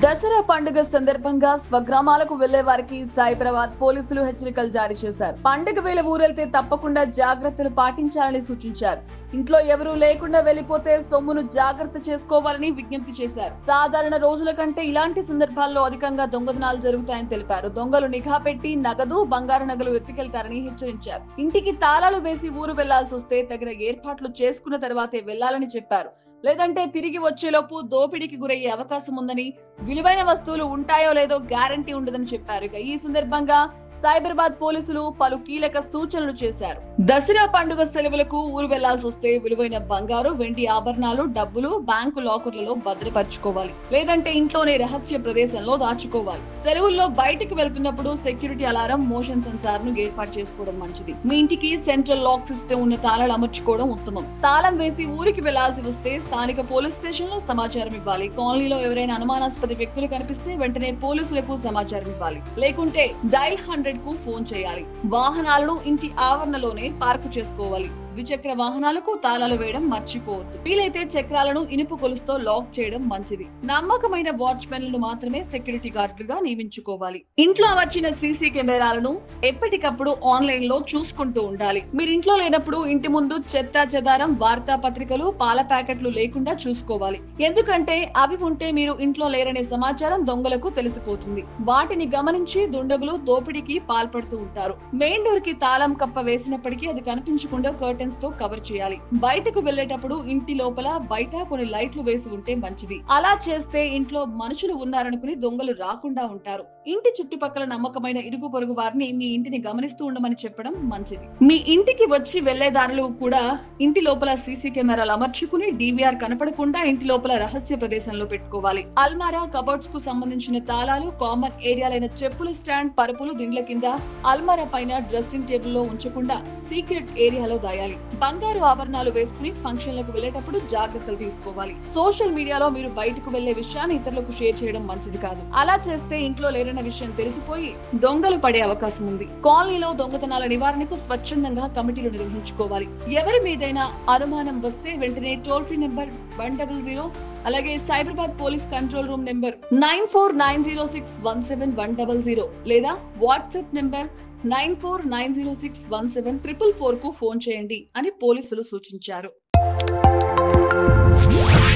దసరా పండుగ సందర్భంగా స్వగ్రామాలకు వెళ్లే వారికి సైబరాబాద్ పోలీసులు హెచ్చరికలు జారీ చేశారు పండుగ వేళ ఊరెళ్తే తప్పకుండా జాగ్రత్తలు పాటించాలని సూచించారు ఇంట్లో ఎవరూ లేకుండా వెళ్లిపోతే సొమ్మును జాగ్రత్త చేసుకోవాలని విజ్ఞప్తి చేశారు సాధారణ రోజుల కంటే ఇలాంటి సందర్భాల్లో అధికంగా దొంగతనాలు జరుగుతాయని తెలిపారు దొంగలు నిఘా పెట్టి నగదు బంగారు నగలు ఎత్తుకెళ్తారని హెచ్చరించారు ఇంటికి తాళాలు వేసి ఊరు వెళ్లాల్సి వస్తే తగిన ఏర్పాట్లు చేసుకున్న తర్వాతే వెళ్లాలని చెప్పారు లేదంటే తిరిగి వచ్చేలోపు దోపిడీకి గురయ్యే అవకాశం ఉందని విలువైన వస్తువులు ఉంటాయో లేదో గ్యారంటీ ఉండదని చెప్పారు ఇక ఈ సందర్భంగా సైబరాబాద్ పోలీసులు పలు కీలక సూచనలు చేశారు దసరా పండుగ సెలవులకు ఊరు వెళ్లాల్సి వస్తే విలువైన బంగారు వెండి ఆభరణాలు డబ్బులు బ్యాంకు లాకర్లలో భద్రపరచుకోవాలి లేదంటే ఇంట్లోనే రహస్య ప్రదేశంలో దాచుకోవాలి సెలవుల్లో బయటకు వెళ్తున్నప్పుడు సెక్యూరిటీ అలారం మోషన్ సెన్సార్ ను ఏర్పాటు చేసుకోవడం మంచిది మీ ఇంటికి సెంట్రల్ లాక్ సిస్టమ్ ఉన్న తాళాలు అమర్చుకోవడం ఉత్తమం తాళం వేసి ఊరికి వెళ్లాల్సి వస్తే స్థానిక పోలీస్ స్టేషన్ లో సమాచారం ఇవ్వాలి కాలనీలో ఎవరైనా అనుమానాస్పద వ్యక్తులు కనిపిస్తే వెంటనే పోలీసులకు సమాచారం ఇవ్వాలి లేకుంటే డైల్ హండ్రెడ్ కు ఫోన్ చేయాలి వాహనాలను ఇంటి ఆవరణలోనే పార్కు చేసుకోవాలి ద్విచక్ర వాహనాలకు తాళాలు వేయడం మర్చిపోవద్దు వీలైతే చక్రాలను ఇనుపు గొలుసుతో లాక్ చేయడం మంచిది నమ్మకమైన వాచ్మెన్లను మాత్రమే సెక్యూరిటీ గార్డులుగా నియమించుకోవాలి ఇంట్లో వచ్చిన సీసీ కెమెరాలను ఎప్పటికప్పుడు ఆన్లైన్ లో చూసుకుంటూ ఉండాలి మీరు ఇంట్లో లేనప్పుడు ఇంటి ముందు చెత్త చెదారం వార్తా పత్రికలు పాల ప్యాకెట్లు లేకుండా చూసుకోవాలి ఎందుకంటే అవి ఉంటే మీరు ఇంట్లో లేరనే సమాచారం దొంగలకు తెలిసిపోతుంది వాటిని గమనించి దుండగులు దోపిడీకి పాల్పడుతూ ఉంటారు మెయిన్ డోర్ కి తాళం కప్ప వేసినప్పటికీ అది కనిపించకుండా కర్టెన్స్ తో కవర్ చేయాలి బయటకు వెళ్లేటప్పుడు ఇంటి లోపల బయట కొన్ని లైట్లు వేసి ఉంటే మంచిది అలా చేస్తే ఇంట్లో మనుషులు ఉన్నారనుకుని దొంగలు రాకుండా ఉంటారు ఇంటి చుట్టుపక్కల నమ్మకమైన ఇరుగు పొరుగు వారిని మీ ఇంటిని గమనిస్తూ ఉండమని చెప్పడం మంచిది మీ ఇంటికి వచ్చి వెళ్లేదారులు కూడా ఇంటి లోపల సీసీ కెమెరాలు అమర్చుకుని డివిఆర్ కనపడకుండా ఇంటి లోపల రహస్య ప్రదేశంలో పెట్టుకోవాలి అల్మారా కబోర్డ్స్ కు సంబంధించిన తాళాలు కామన్ ఏరియాలైన చెప్పుల స్టాండ్ పరుపులు దిండ్ల కింద అల్మారా పైన డ్రెస్సింగ్ టేబుల్ లో ఉంచకుండా సీక్రెట్ ఏరియాలో దాయాలి బంగారు ఆభరణాలు వేసుకుని ఫంక్షన్లకు వెళ్లేటప్పుడు జాగ్రత్తలు తీసుకోవాలి సోషల్ మీడియాలో మీరు బయటకు వెళ్లే విషయాన్ని ఇతరులకు షేర్ చేయడం మంచిది కాదు అలా చేస్తే ఇంట్లో లేరన్న విషయం తెలిసిపోయి దొంగలు పడే అవకాశం ఉంది కాలనీలో దొంగతనాల నివారణకు స్వచ్ఛందంగా కమిటీలు నిర్వహించుకోవాలి ఎవరి మీదైనా అనుమానం వస్తే వెంటనే toll free number one double zero అలాగే Cyberabad police control room number nine four nine zero six one seven one double zero లేదా WhatsApp number nine four nine zero six one seven triple four కు phone చేయండి అని పోలీసులు సూచించారు